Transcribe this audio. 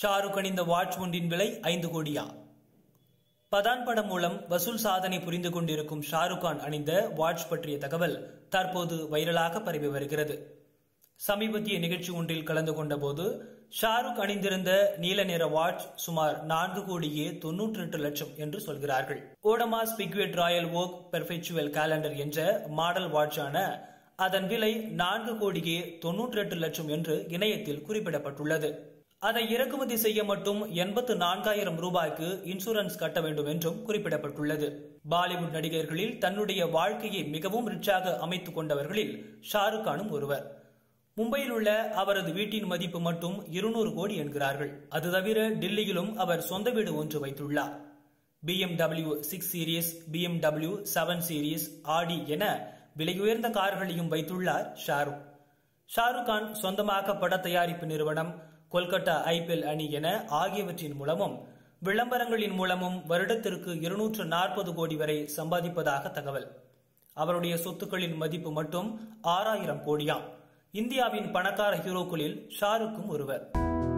ஷாருக் அணிந்த வாட்ச் ஒன்றின் விலை ஐந்து கோடியா பதான் படம் மூலம் வசூல் சாதனை புரிந்து கொண்டிருக்கும் ஷாருக் கான் அணிந்த வாட்ச் பற்றிய தகவல் தற்போது வைரலாக பரவி வருகிறது சமீபத்திய நிகழ்ச்சி ஒன்றில் கலந்து கொண்டபோது ஷாருக் அணிந்திருந்த நீல நிற வாட்ச் சுமார் நான்கு கோடியே தொன்னூற்றி எட்டு லட்சம் என்று சொல்கிறார்கள் Audemars Piguet Royal Oak perpetual calendar என்ற மாடல் வாட்சான அதன் விலை நான்கு கோடியே தொன்னூற்றி எட்டு லட்சம் என்று இணையத்தில் குறிப்பிடப்பட்டுள்ளது அதை இறக்குமதி செய்ய மட்டும் எண்பத்து நான்காயிரம் ரூபாய்க்கு இன்சூரன்ஸ் கட்ட வேண்டும் என்றும் குறிப்பிடப்பட்டுள்ளது பாலிவுட் நடிகர்களில் தன்னுடைய வாழ்க்கையை மிகவும் ரிச்சாக அமைத்துக் கொண்டவர்களில் ஷாருக் கானும் ஒருவர் மும்பையில் உள்ள அவரது வீட்டின் மதிப்பு மட்டும் இருநூறு கோடி என்கிறார்கள் அது தவிர டெல்லியிலும் அவர் சொந்த வீடு ஒன்று வைத்துள்ளார் BMW six series BMW seven series Audi என விலையுயர்ந்த கார்களையும் வைத்துள்ளார் ஷாருக் ஷாருக் கான் சொந்தமாக பட தயாரிப்பு நிறுவனம் கொல்கத்தா ஐபிஎல் அணி என ஆகியவற்றின் மூலமும் விளம்பரங்களின் மூலமும் வருடத்திற்கு இருநூற்று நாற்பது கோடி வரை சம்பாதிப்பதாக தகவல் அவருடைய சொத்துக்களின் மதிப்பு மட்டும் ஆறாயிரம் கோடியாம் இந்தியாவின் பணக்கார ஹீரோக்களில் ஷாருக்கும் ஒருவர்